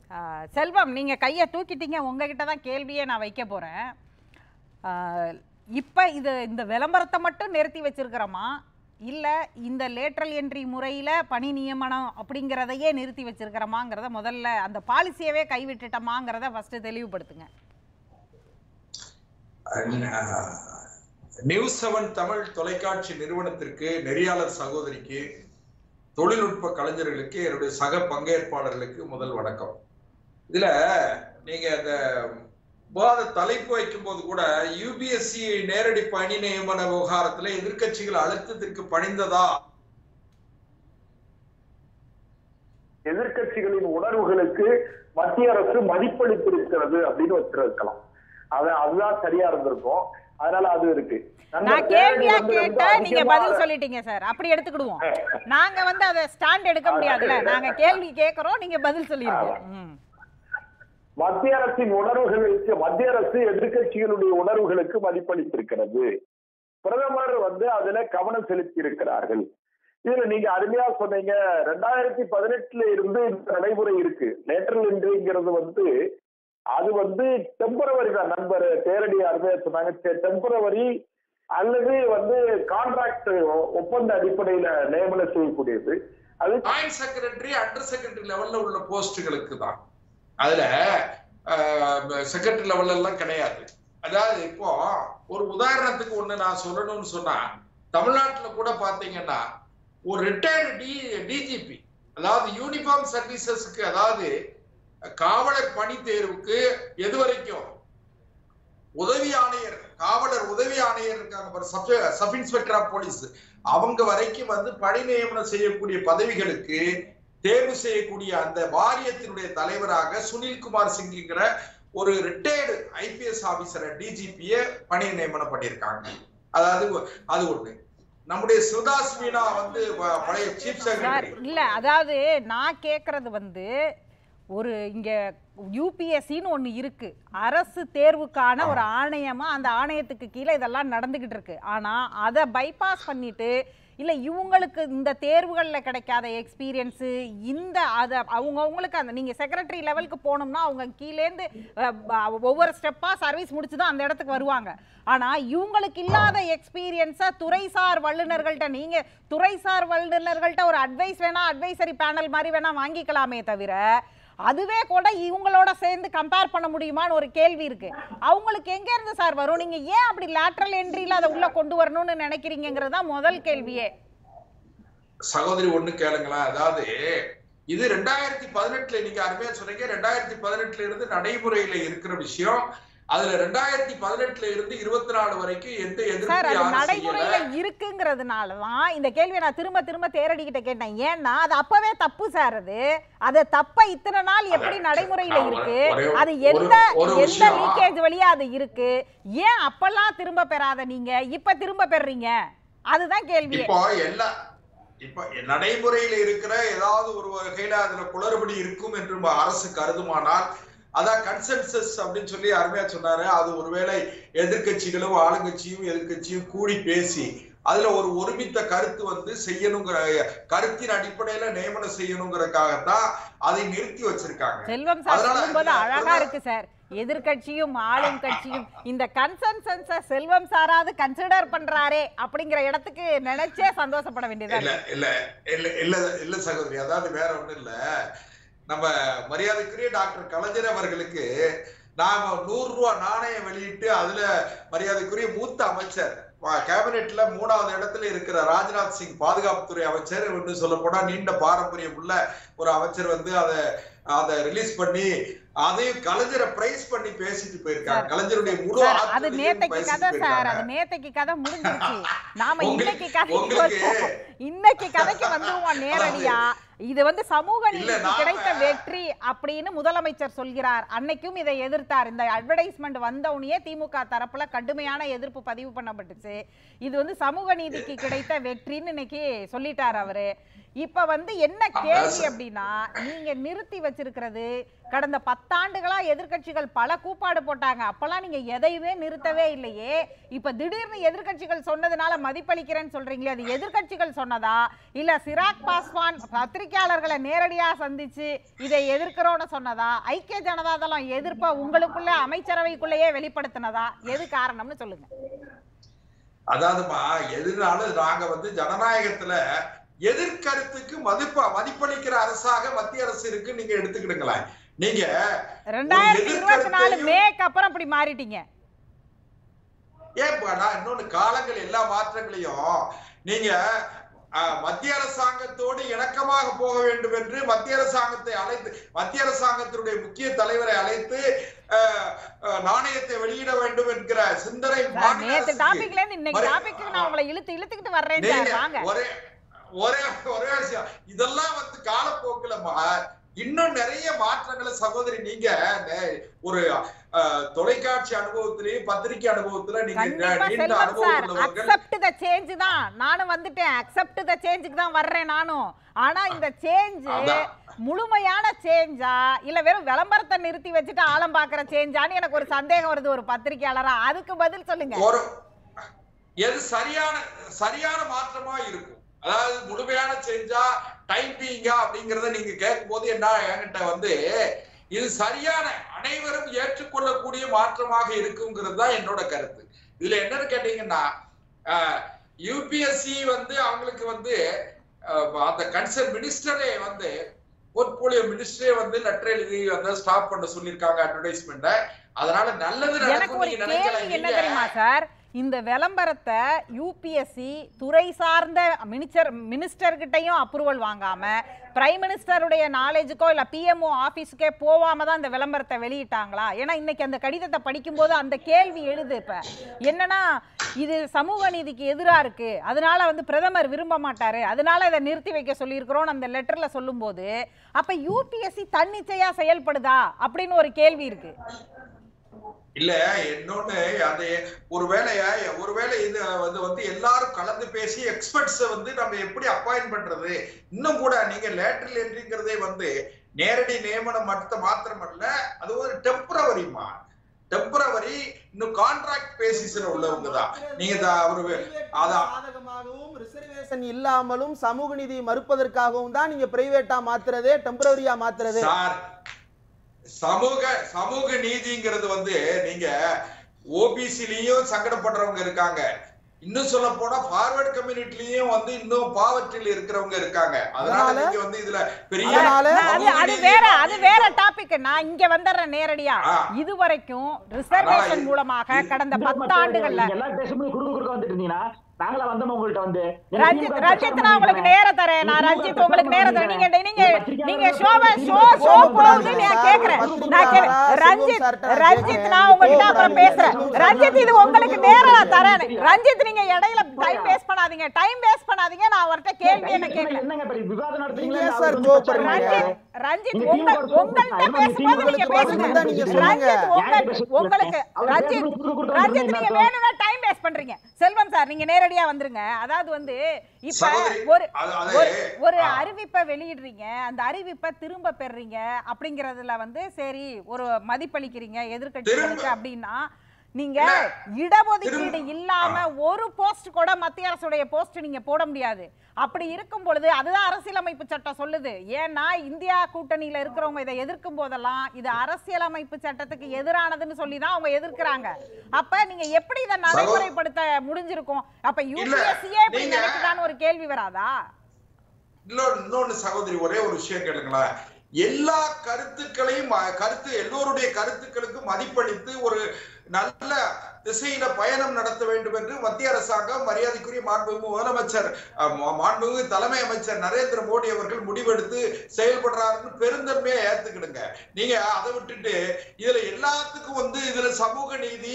ஆஹ், செல்வம் நீங்க கையை தூக்கிட்டீங்க உங்ககிட்ட தான் கேள்வியே நான் வைக்க போறேன் ஆஹ், இப்ப இது இந்த விளம்பரத்தை மட்டும் நிறுத்தி வச்சிருக்கிறோமா இல்ல இந்த லேட்ரல் என்ட்ரி முறையில பணி நியமனம் அப்படிங்கிறதையே நிறுத்தி வச்சிருக்கிறோமாங்கிறத முதல்ல அந்த பாலிசியவே கைவிட்டுட்டோமாங்கிறத ஃபர்ஸ்ட் தெளிவுபடுத்துங்க நியூஸ் செவன் தமிழ் தொலைக்காட்சி நிறுவனத்திற்கு நெறியாளர் சகோதரிக்கு தொழில்நுட்ப கலைஞர்களுக்கு என்னுடைய சக பங்கேற்பாளர்களுக்கு முதல் வணக்கம் இதுல நீங்க அந்த விவாத தலைப்பு வைக்கும் போது கூட யூபிஎஸ்சி நேரடி பணி நியமன விவகாரத்துல எதிர்க்கட்சிகள் அழுத்தத்திற்கு பணிந்ததா எதிர்க்கட்சிகளின் உணர்வுகளுக்கு மத்திய அரசு மதிப்பளித்திருக்கிறது அப்படின்னு வச்சிருக்கலாம் அது அதுதான் சரியா இருந்திருக்கும் அதனால அது இருக்கு நண்பர் நான் கேள்வியா தேரடி வந்து ரொம்ப கேட்டா நீங்க அதிகமாக- பதில் சொல்லிட்டீங்க சார் அப்படி எடுத்துக்கிடுவோம் நாங்க வந்து அதை ஸ்டாண்ட் எடுக்க முடியாதுல்ல நாங்க கேள்வி கேட்கறோம் நீங்க பதில் சொல்லிருக்கீங்க ம். மத்திய அரசின் உணர்வுகளுக்கு மத்திய அரசு எதிர்க்கட்சிகளுடைய உணர்வுகளுக்கு மதிப்பளித்திருக்கிறது பிரதமர் வந்து அதுல கவனம் செலுத்தி இருக்கிறார்கள் இதுல நீங்க அருமையா சொன்னீங்க ரெண்டாயிரத்தி பதினெட்டுல இருந்து இந்த நடைமுறை இருக்கு லேட்டரல் என்ட்ரிங்கிறது வந்து அது வந்து டெம்பரவரி தான் நண்பர் தேரடி அருமையா சொன்னாங்க டெம்பரவரி அல்லது வந்து கான்ட்ராக்ட் ஒப்பந்த அடிப்படையில நியமனம் செய்யக்கூடியது அது ஜாயிண்ட் செக்ரட்டரி அண்டர் செக்ரட்டரி லெவல்ல உள்ள போஸ்டுகளுக்கு தான் அதுல செக்ரட்டரி லெவல்ல எல்லாம் கிடையாது அதாவது இப்போ ஒரு உதாரணத்துக்கு ஒண்ணு நான் சொல்லணும்னு சொன்னா தமிழ்நாட்டுல கூட பாத்தீங்கன்னா ஒரு ரிட்டையர்டு டி டிஜிபி அதாவது யூனிஃபார்ம் சர்வீசஸ்க்கு அதாவது காவலர் பணி தேர்வுக்கு எது வரைக்கும் உதவி ஆணையர் காவலர் உதவி ஆணையர் இருக்காங்க பாரு, sub sub inspector of police அவங்க வரைக்கும் வந்து பணி நியமனம் செய்யக்கூடிய பதவிகளுக்கு தேர்வு செய்யக்கூடிய அந்த வாரியத்தினுடைய தலைவராக சுனில்குமார் சிங்கிங்கிற ஒரு ரிட்டையர்டு ஐபிஎஸ் ஆபீசரை டிஜிபிய பணி நியமனம் பண்ணியிருக்காங்க அதாவது அது ஒண்ணு நம்முடைய சிவதாஸ் மீனா வந்து ப- பழைய சீஃப் சார் செக்ரட்டரி இல்ல அதாவது நான் கேக்குறது வந்து ஒரு இங்க யூபிஎஸ்சின்னு ஒண்ணு இருக்கு அரசு தேர்வுக்கான ஒரு ஆணையமா அந்த ஆணையத்துக்கு கீழே இதெல்லாம் நடந்துகிட்டு இருக்கு ஆனா அதை பைபாஸ் பண்ணிட்டு இல்ல இவங்களுக்கு இந்த தேர்வுகள்ல கிடைக்காத எக்ஸ்பீரியன்ஸு இந்த அதை அவங்க அவங்களுக்கு அந்த நீங்க செக்ரட்டரி லெவலுக்கு போகணும்னா அவங்க கீழேந்து அஹ், ப- ஒவ்வொரு ஸ்டெப்பா சர்வீஸ் முடிச்சு தான் அந்த இடத்துக்கு வருவாங்க ஆனா இவங்களுக்கு இல்லாத எக்ஸ்பீரியன்ஸை துறைசார் வல்லுநர்கள்ட்ட நீங்க துறைசார் வல்லுநர்கள்ட்ட ஒரு அட்வைஸ் வேணா அட்வைசரி பேனல் மாதிரி வேணா வாங்கிக்கலாமே தவிர அதுவே கூட இவங்களோட சேர்ந்து கம்பேர் பண்ண முடியுமான்னு ஒரு கேள்வி இருக்கு அவங்களுக்கு எங்க இருந்து சார் வரும் நீங்க ஏன் அப்படி லேட்ரல் என்ட்ரியில அதை உள்ள கொண்டு வரணும்னு நினைக்கிறீங்கிறது தான் முதல் கேள்வியே சகோதரி ஒண்ணு கேளுங்களேன் அதாவது இது ரெண்டாயிரத்தி பதினெட்டுல நீங்க அருமையா சொன்னீங்க ரெண்டாயிரத்தி பதினெட்டுல இருந்து நடைமுறையில இருக்கிற விஷயம் அதுல ரெண்டாயிரத்தி பதினெட்டுல இருந்து இருபத்தி நாலு வரைக்கும் எந்த சார் எதிர்ப்பு அது யாரும் நடைமுறையில செய்யல இருக்குங்கிறதுனால தான் இந்த கேள்வியை நான் திரும்ப திரும்ப தேரடிக்கிட்ட கேட்டேன் ஏன்னா அது அப்பவே தப்பு சார் அது அது தப்ப இத்தனை நாள் எப்படி நடைமுறையில நான் இருக்கு ஒரே ஒரு- அது ஒரு- எந்த ஒரு எந்த விஷயம். லீக்கேஜ் வழியா அது இருக்கு ஏன் அப்பெல்லாம் திரும்ப பெறாத நீங்க இப்ப திரும்ப பெறீங்க அதுதான் கேள்வி இப்போ எல்லா இப்ப நடைமுறையில இருக்கிற ஏதாவது ஒரு வகையில அதுல குளறுபடி இருக்கும் என்று அரசு கருதுமானால் அதான் கன்சென்சஸ் அப்படின்னு சொல்லி அருமையா சொன்னாரு அது ஒருவேளை எதிர்க்கட்சிகளும் ஆளுங்கட்சியும் எதிர்க்கட்சியும் கூடி பேசி அதுல ஒரு ஒருமித்த கருத்து வந்து செய்யணுங்கிற கருத்தின் அடிப்படையில நியமனம் செய்யணுங்கிறதுக்காகத்தான் அதை நிறுத்தி வச்சிருக்காங்க செல்வம் சார் அதனால சொல்லும்போது இல்ல, அழகா அதனால- இருக்கு சார் எதிர்க்கட்சியும் ஆளும் கட்சியும் இந்த கன்சென்சன்ஸ செல்வம் சாராவது கன்சிடர் பண்றாரே அப்படிங்கிற இடத்துக்கு நினைச்சே சந்தோஷப்பட வேண்டியதா இல்ல இருக்கு இல்ல இல்ல இல்ல இல்ல சகோதரி அதாவது வேற ஒண்ணும் இல்ல நம்ம மரியாதைக்குரிய டாக்டர் கலைஞர் அவர்களுக்கு நாம நூறு ரூபாய் நாணயம் வெளியிட்டு அதுல மரியாதைக்குரிய மூத்த அமைச்சர் வா- கேபினெட்ல மூணாவது இடத்துல இருக்கிற ராஜ்நாத் சிங் பாதுகாப்புத்துறை அமைச்சர் இன்னும் சொல்ல போனா நீண்ட பாரம்பரியம் உள்ள ஒரு அமைச்சர் வந்து அதை அதை ரிலீஸ் பண்ணி அதையும் கலைஞரை பிரைஸ் பண்ணி பேசிட்டு போயிருக்காங்க சார், கலைஞருடைய முழு சார் அது ஆற்றலையும் நேத்தைக்கு பேசிட்டு கதை சார் போயிருக்காங்க. அது நேத்தைக்கு கதை முடிஞ்சிருச்சு நாம உங்களுக்கு- இன்னைக்கு கதைக்கு உங்களுக்கு- வருவோம். இன்னைக்கு கதைக்கு வந்துருவோம் நேரடியா இது வந்து சமூக இல்ல, நீதிக்கு நாம- கிடைத்த வெற்றி அப்படின்னு முதலமைச்சர் சொல்கிறார் அன்னைக்கும் இதை எதிர்த்தார் இந்த அட்வர்டைஸ்மெண்ட் வந்தவுடனே திமுக தரப்புல கடுமையான எதிர்ப்பு பதிவு பண்ணப்பட்டுச்சு இது வந்து சமூக நீதிக்கு கிடைத்த வெற்றின்னு இன்னைக்கு சொல்லிட்டார் அவரு இப்ப வந்து என்ன கேள்வி அப்படின்னா நீங்க நிறுத்தி வச்சிருக்கிறது கடந்த பத்தாண்டுகளா எதிர்க்கட்சிகள் பல கூப்பாடு போட்டாங்க அப்பெல்லாம் நீங்க எதையுமே நிறுத்தவே இல்லையே இப்ப திடீர்னு எதிர்க்கட்சிகள் சொன்னதுனால மதிப்பளிக்கிறேன்னு சொல்றீங்களே அது எதிர்க்கட்சிகள் சொன்னதா இல்ல சிராக் பாஸ்வான் பத்திரிகையாளர்களை நேரடியா சந்திச்சு இதை எதிர்க்கிறோம்னு சொன்னதா ஐக்கிய ஜனதா தளம் எதிர்ப்ப உங்களுக்குள்ள அமைச்சரவைக்குள்ளேயே வெளிப்படுத்தினதா எது காரணம்னு சொல்லுங்க அதாவதுமா எதுனாலும் நாங்க வந்து ஜனநாயகத்துல எதிர்கருத்துக்கு மதிப்ப மதிப்பளிக்கிற அரசாக மத்திய அரசு இருக்கு நீங்க எடுத்துக்கிடுங்களேன் நீங்க ரெண்டாயிரத்தி இருபத்தி நாலு எதிர்க்கருத்தையும் மேக்கு அப்புறம் இப்படி மாறிட்டீங்க ஏன்பா நான் இன்னொன்னு காலங்கள் எல்லா மாற்றங்களையும் நீங்க அஹ், மத்திய அரசாங்கத்தோடு இணக்கமாக போக வேண்டும் என்று மத்திய அரசாங்கத்தை அழைத்து மத்திய அரசாங்கத்தினுடைய முக்கிய தலைவரை அழைத்து அஹ், அஹ், நாணயத்தை வெளியிட வேண்டும் என்கிற சிந்தனை மாநில நேத்து அரசுக்கு. டாபிக்ல இருந்து இன்னைக்கு மறு- டாபிக்கு நான் உங்களை இழுத்து இழுத்துக்கிட்டு வர்றேன் சார் நீங்க வாங்க ஒரே ஒரே ஒரே விஷயம் இதெல்லாம் வந்து காலப்போக்குலமா இன்னும் நிறைய மாற்றங்களை சகோதரி நீங்க நே- ஒரு அஹ், தொலைக்காட்சி அனுபவத்திலேயும் பத்திரிகை அனுபவத்துல நீங்க கண்டிப்பா நே- நீண்ட செல்வம் அனுபவம் சார் உள்ளவர்கள் அக்செப்ட் த சேஞ்ச் தான் நானும் வந்துட்டேன் அக்செப்ட் த சேஞ்சுக்கு தான் வர்றேன் நானும் ஆனா இந்த சேஞ்ச் அதான். முழுமையான சேஞ்சா இல்ல வெறும் விளம்பரத்தை நிறுத்தி வச்சுட்டு ஆழம் பாக்குற சேஞ்சான்னு எனக்கு ஒரு சந்தேகம் வருது ஒரு பத்திரிக்கையாளரா அதுக்கு பதில் சொல்லுங்க ஒரு எது சரியான சரியான மாற்றமா இருக்கும் அதாவது முழுமையான செஞ்சா டைம் பீங்கா அப்படிங்கறத நீங்க கேட்கும் போது என்ன என்கிட்ட வந்து இது சரியான அனைவரும் ஏற்றுக்கொள்ளக்கூடிய மாற்றமாக இருக்குங்கிறது தான் என்னோட கருத்து இதுல என்னன்னு கேட்டீங்கன்னா யூபிஎஸ்சி வந்து அவங்களுக்கு வந்து அஹ், அந்த கன்சர்ன் மினிஸ்டரே வந்து போர்ட்போலியோ மினிஸ்டரே வந்து லெட்டர் எழுதி வந்து ஸ்டாப் பண்ண சொல்லியிருக்காங்க அட்வர்டைஸ்மெண்ட்டை அதனால நல்லது எனக்கு நடக்கும் ஒரு நீங்க கேள்வி என்ன நினைக்கல தெரியுமா சார் இந்த விளம்பரத்தை யூபிஎஸ்சி துறை சார்ந்த மினிஸ்டர் மினிஸ்டர்கிட்டையும் அப்ரூவல் வாங்காம பிரைம் மினிஸ்டருடைய நாலேஜுக்கோ இல்ல பிஎம்ஓ ஆபீஸுக்கே போகாம தான் இந்த விளம்பரத்தை வெளியிட்டாங்களா ஏன்னா இன்னைக்கு அந்த கடிதத்தை படிக்கும்போது அந்த கேள்வி எழுது இப்ப என்னன்னா இது சமூக நீதிக்கு எதிரா இருக்கு அதனால வந்து பிரதமர் விரும்ப மாட்டாரு அதனால இதை நிறுத்தி வைக்க சொல்லியிருக்கிறோம் அந்த லெட்டர்ல சொல்லும்போது அப்ப யூபிஎஸ்சி தன்னிச்சையா செயல்படுதா அப்படின்னு ஒரு கேள்வி இருக்கு இல்ல இன்னொன்னு அது ஒருவேளை ஒருவேளை இது வந்து வந்து எல்லாரும் கலந்து பேசி எக்ஸ்பர்ட்ஸ் வந்து நம்ம எப்படி அப்பாயிண்ட் பண்றது இன்னும் கூட நீங்க லேட்டரல் என்ட்ரிங்கிறதே வந்து நேரடி நியமனம் மட்டும் மாத்திரமல்ல அது ஒரு டெம்பரவரிமா டெம்பரவரி இன்னும் கான்ட்ராக்ட் பேசிஸ்ல உள்ளவங்க தான் நீங்க இத- அவரு அதான் சாதகமாகவும் ரிசர்வேஷன் இல்லாமலும் சமூக நீதியை மறுப்பதற்காகவும் தான் நீங்க பிரைவேட்டா மாத்துறதே டெம்பரரியா மாத்துறது சார் சமூக சமூக நீதிங்கிறது வந்து நீங்க ஓபிசிலயும் சங்கடப்படுறவங்க இருக்காங்க இன்னும் சொல்ல போனா ஃபார்வர்ட் கம்யூனிட்டிலயும் வந்து இன்னும் பாவற்றில் இருக்கிறவங்க இருக்காங்க அதனால அதனால- நீங்க வந்து இதுல பெரிய அதனால- நான் அது சமூக அது நீதி வேற அது வேற டாபிக் நான் இங்க வந்துடுறேன் நேரடியா ஆ. இதுவரைக்கும் ரிசர்வேஷன் இது- மூலமாக இது- கடந்த இந்த பத்தாண்டுகள்ல நீங்க எல்லாம் பேசும்போது குறுக்க குறுக்க வந்துட்டு இருந்தீங்கன்னா நாங்களா வந்தோம் உங்கள்ட்ட வந்து நீங்க ரஞ்சித் திமுக ரஞ்சித் பிரச்சாரம் நான் உங்களுக்கு பண்ணீங்க. நேரம் தரேன் நான் நீங்க ரஞ்சித் திமுக உங்களுக்கு நேரம் தரேன் நீங்க நீங்க நீங்க பத்திரிக்கையாளர் நீங்க வந்து ஷோவை திமுக ஷோ ஷோ கோபப்படாதீங்க போகுது சார். நான் கேக்குறேன் நான் கேக்குறேன் பத்திரிக்கையாளரா ரஞ்சித் செல்வம் சார்ட்ட ரஞ்சித் கேக்குறேன். நான் உங்ககிட்ட அப்புறம் கோபப்படாதீங்க. பேசுறேன் செல்வம் சார் ரஞ்சித் இது நான் உங்களுக்கு சொல்றது நேரம் நான் தரேன் தெரியும். ரஞ்சித் நீங்க இடையில டைம் வேஸ்ட் பண்ணாதீங்க டைம் வேஸ்ட் பண்ணாதீங்க நான் அவர்ட்ட கேள்வி என்ன கேக்குறேன் என்னங்க இப்ப விவாதம் நடத்துறீங்களா நீங்க இல்ல சார் அவர் வந்து கோபப்படுறீங்க. பிரச்சாரம் ரஞ்சித் ரஞ்சித் நீங்க உங்க திமுக உங்கள்ட்ட சொல்லுங்க. பேசும்போது நீங்க உங்களுக்கு பேசுங்க பதில் தான் நீங்க சொல்லுங்க. ரஞ்சித் உங்க யார்கிட்ட பேசுறது? உங்களுக்கு அவர் ரஞ்சித் பேசுறது குறுக்க குறுக்க ரஞ்சித் வந்து நீங்க என்ன வேணும்னா டைம் வேஸ்ட் பண்றீங்க செல்வம் சார் நீங்க நேரடியா வந்துருங்க அதாவது வந்து இப்ப சகோதரி, ஒரு அது- அது- ஒரு ஒரு ஆ. அறிவிப்பை வெளியிடுறீங்க அந்த அறிவிப்பை திரும்ப பெறுறீங்க அப்படிங்கறதுல வந்து சரி ஒரு மதிப்பளிக்கிறீங்க எதிர்க்கட்சிகளுக்கு திரும்ப- அப்படின்னா நீங்க இல்ல, இடஒதுக்கீடு திரும்ப- இல்லாம ஒரு போஸ்ட் கூட மத்திய அரசுடைய போஸ்ட் நீங்க போட முடியாது அப்படி இருக்கும் பொழுது அதுதான் அரசியலமைப்பு சட்டம் சொல்லுது ஏன்னா இந்தியா கூட்டணியில இருக்கிறவங்க இதை எதிர்க்கும் போதெல்லாம் இது அரசியலமைப்பு சட்டத்துக்கு எதிரானதுன்னு சொல்லி தான் அவங்க எதிர்க்கிறாங்க அப்ப நீங்க எப்படி இதை நடைமுறைப்படுத்த முடிஞ்சிருக்கும் அப்ப யூபிஎஸ்சியே இப்படி நீங்க- நினைக்குதான்னு ஒரு கேள்வி வராதா இன்னொன்னு இன்னொன்னு சகோதரி ஒரே ஒரு விஷயம் கேளுங்களேன் எல்லா கருத்துக்களையும் ம- கருத்து எல்லோருடைய கருத்துக்களுக்கு மதிப்பளித்து ஒரு நல்ல திசையில பயணம் நடத்த வேண்டும் என்று மத்திய அரசாங்கம் மரியாதைக்குரிய மாண்புமிகு முதலமைச்சர் அஹ், மா- மாண்புமிகு தலைமை அமைச்சர் நரேந்திர மோடி அவர்கள் முடிவெடுத்து செயல்படுறாருன்னு பெருந்தன்மையா ஏத்துக்கிடுங்க நீங்க அதை விட்டுட்டு இதுல எல்லாத்துக்கும் வந்து இதுல சமூக நீதி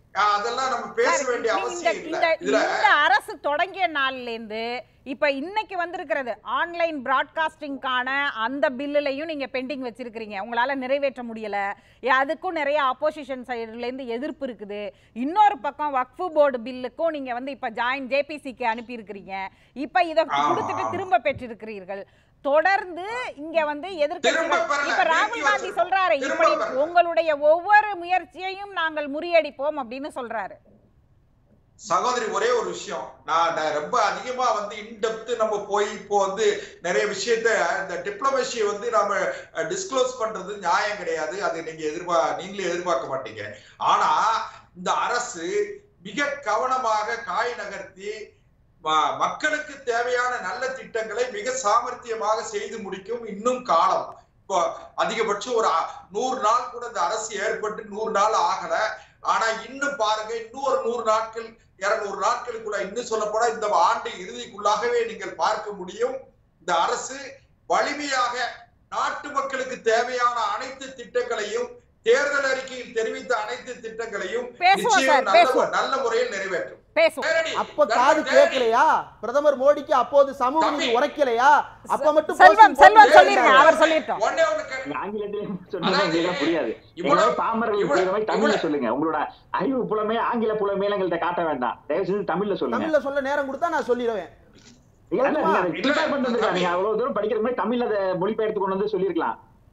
அஹ், அதெல்லாம் நம்ம பேச சார், வேண்டிய இந்த- அவசியம் இந்த இல்லை இதுல இந்த அரசு தொடங்கிய நாள்ல இருந்து இப்ப இன்னைக்கு வந்திருக்கிறது ஆன்லைன் பிராட்காஸ்டிங்கான அந்த பில்லுலையும் நீங்க பெண்டிங் வச்சிருக்கிறீங்க உங்களால நிறைவேற்ற முடியல ஏ, அதுக்கும் நிறைய ஆப்போசிஷன் சைடுல இருந்து எதிர்ப்பு இருக்குது இன்னொரு பக்கம் வக்ஃபு போர்டு பில்லுக்கும் நீங்க வந்து இப்ப ஜாயின் ஜேபிசிக்கு அனுப்பி இருக்கிறீங்க இப்ப இத ஆமா, கொடுத்துட்டு ஆமா. திரும்ப பெற்றிருக்கிறீர்கள் தொடர்ந்து இங்க வந்து திரும்ப எதிர்க்கட்சிகள் பெறல, இப்ப ராகுல் நீக்கி காந்தி வச்சிருக்கோம். சொல்றாரு திரும்ப இப்படி பெறல. உங்களுடைய ஒவ்வொரு முயற்சியையும் நாங்கள் முறியடிப்போம் அப்படின்னு சொல்றாரு சகோதரி ஒரே ஒரு விஷயம் நான் நான் ரொம்ப அதிகமா வந்து இன்டெப்த் நம்ம போய் இப்போ வந்து நிறைய விஷயத்த இந்த டிப்ளமேசியை வந்து நாம டிஸ்க்ளோஸ் பண்றது நியாயம் கிடையாது அது நீங்க எதிர்பா நீங்களே எதிர்பார்க்க மாட்டீங்க ஆனா இந்த அரசு மிக கவனமாக காய் நகர்த்தி ம- மக்களுக்கு தேவையான நல்ல திட்டங்களை மிக சாமர்த்தியமாக செய்து முடிக்கும் இன்னும் காலம் இப்போ அதிகபட்சம் ஒரு அ- நூறு நாள் கூட இந்த அரசு ஏற்பட்டு நூறு நாள் ஆகல ஆனா இன்னும் பாருங்க இன்னும் ஒரு நூறு நாட்கள் இருநூறு நாட்களுக்குள்ள இன்னும் சொல்ல போனா இந்த ஆண்டு இறுதிக்குள்ளாகவே நீங்கள் பார்க்க முடியும் இந்த அரசு வலிமையாக நாட்டு மக்களுக்கு தேவையான அனைத்து திட்டங்களையும் தேர்தல் அறிக்கையில் தெரிவித்த அனைத்து திட்டங்களையும் பேசுவோம் நிச்சயம் சார், நல்ல பேசுவோம். நல்ல முறையில் நிறைவேற்றும் பேசுவோம் நேரடி, அப்ப காது நேரடி. கேட்கலையா பிரதமர் மோடிக்கு அப்போது சமூக நீதி தம்பி. உரைக்கலையா அப்ப மட்டும் செல்வம் posting செல்வம் போட்டு சொல்லிருங்க இருக்காரு. அவர் சொல்லிட்டோம் ஒண்ணே ஒண்ணு கேட்க- நீங்க ஆங்கிலத்திலே சொன்னீங்கன்னா அதாவது எங்களுக்கு புரியாது இவ்வளவு- எங்களை பாமரர்கள் இவ்வளவு- புரியுற மாதிரி தமிழ்ல இவ்வளவு- சொல்லுங்க உங்களோட அறிவு புலமே ஆங்கில புலமே எங்கள்கிட்ட காட்ட வேண்டாம் தயவு செஞ்சு தமிழ்ல சொல்லுங்க தமிழ்ல சொல்ல நேரம் கொடுத்தா நான் சொல்லிடுவேன் இல்ல, இல்ல, நீங்க அதை இல்ல, prepare பண்ணிட்டு வந்திருக்கலாம். தமிழ். நீங்க அவ்வளவு தூரம் படிக்கிற மாதிரி தமிழ்ல அதை மொழிபெயர்த்து கொண்டு வந்து சொல்லியிருக்கலாம்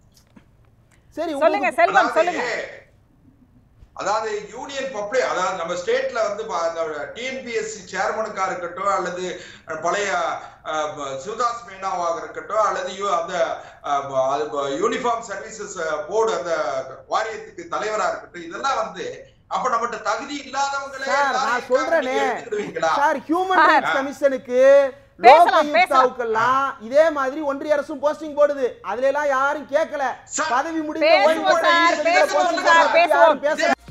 சரி சொல்லுங்க உங்களுக்கு- செல்வம் அதாவது- சொல்லுங்க அதாவது யூனியன் பப்ளிக் அதாவது நம்ம ஸ்டேட்ல வந்து டிஎன்பிஎஸ்சி சேர்மனுக்கா இருக்கட்டும் அல்லது பழைய அஹ், ப- சிவதாஸ் மேனாவாக இருக்கட்டும் அல்லது யூ- அந்த யூனிஃபார்ம் சர்வீசஸ் போர்டு அந்த வாரியத்துக்கு தலைவரா இருக்கட்டும் இதெல்லாம் வந்து அப்ப நம்மகிட்ட தகுதி இல்லாதவங்களே சார் எல்லாரும் நான் சொல்றேனே நீங்க எடுத்துக்கிடுவீங்களா? Sir human sir. ரைட்ஸ் கமிஷனுக்கு பேசலாம், லோகாயுக்தாவுக்கெல்லாம் இதே மாதிரி ஒன்றிய அரசும் போஸ்டிங் போடுது அதுல எல்லாம் யாரும் கேட்கல சார், பதவி முடிந்த பேசுவோம் ஓய்வு பெற்ற சார், நீதிபதிகளை பேசுவோம் posting சார், போடுறத பத்தி யாரும் பேசுவோம். பேசல